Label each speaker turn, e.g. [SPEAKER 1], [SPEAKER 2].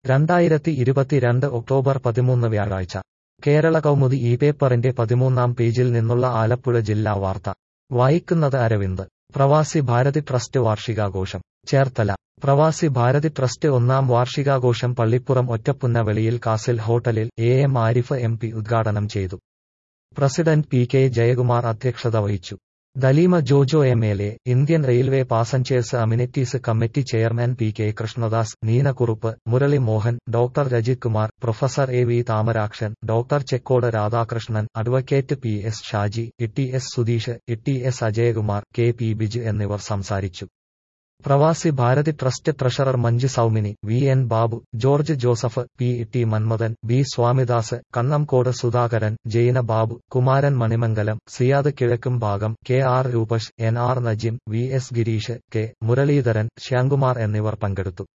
[SPEAKER 1] രണ്ടായിരത്തി ഇരുപത്തിരണ്ട് ഒക്ടോബർ പതിമൂന്ന് വ്യാഴാഴ്ച കേരള കൗമുദി ഈ പേപ്പറിന്റെ പതിമൂന്നാം പേജിൽ നിന്നുള്ള ആലപ്പുഴ ജില്ലാ വാർത്ത വായിക്കുന്നത് അരവിന്ദ് പ്രവാസി ഭാരതി ട്രസ്റ്റ് വാർഷികാഘോഷം ചേർത്തല പ്രവാസി ഭാരതി ട്രസ്റ്റ് ഒന്നാം വാർഷികാഘോഷം പള്ളിപ്പുറം ഒറ്റപ്പുന്നവെളിയിൽ കാസിൽ ഹോട്ടലിൽ A M Arif M P ഉദ്ഘാടനം ചെയ്തു പ്രസിഡന്റ് പി കെ ജയകുമാർ അധ്യക്ഷത വഹിച്ചു Daleema Jojo M L A Indian railway passengers amenities committee chairman P K Krishnadas Neena Kurup Murali Mohan doctor Rajith Kumar professor A V Thamarakshan doctor Chekkod Radhakrishnan advocate P S Shaji E S Sudheesh E S Ajayakumar K P Biju എന്നിവർ സംസാരിച്ചു Pravasi Bharathi trust treasurer Manju Saumini V N Babu George Joseph P T Manmathan B Swamidas Kannamkode Sudhakaran Jaina Babu Kumaran Manimangalam Siyad കിഴക്കും ഭാഗം K R Rupesh N R Najim V S Gireesh K Muraleedharan Shyamkumar എന്നിവർ പങ്കെടുത്തു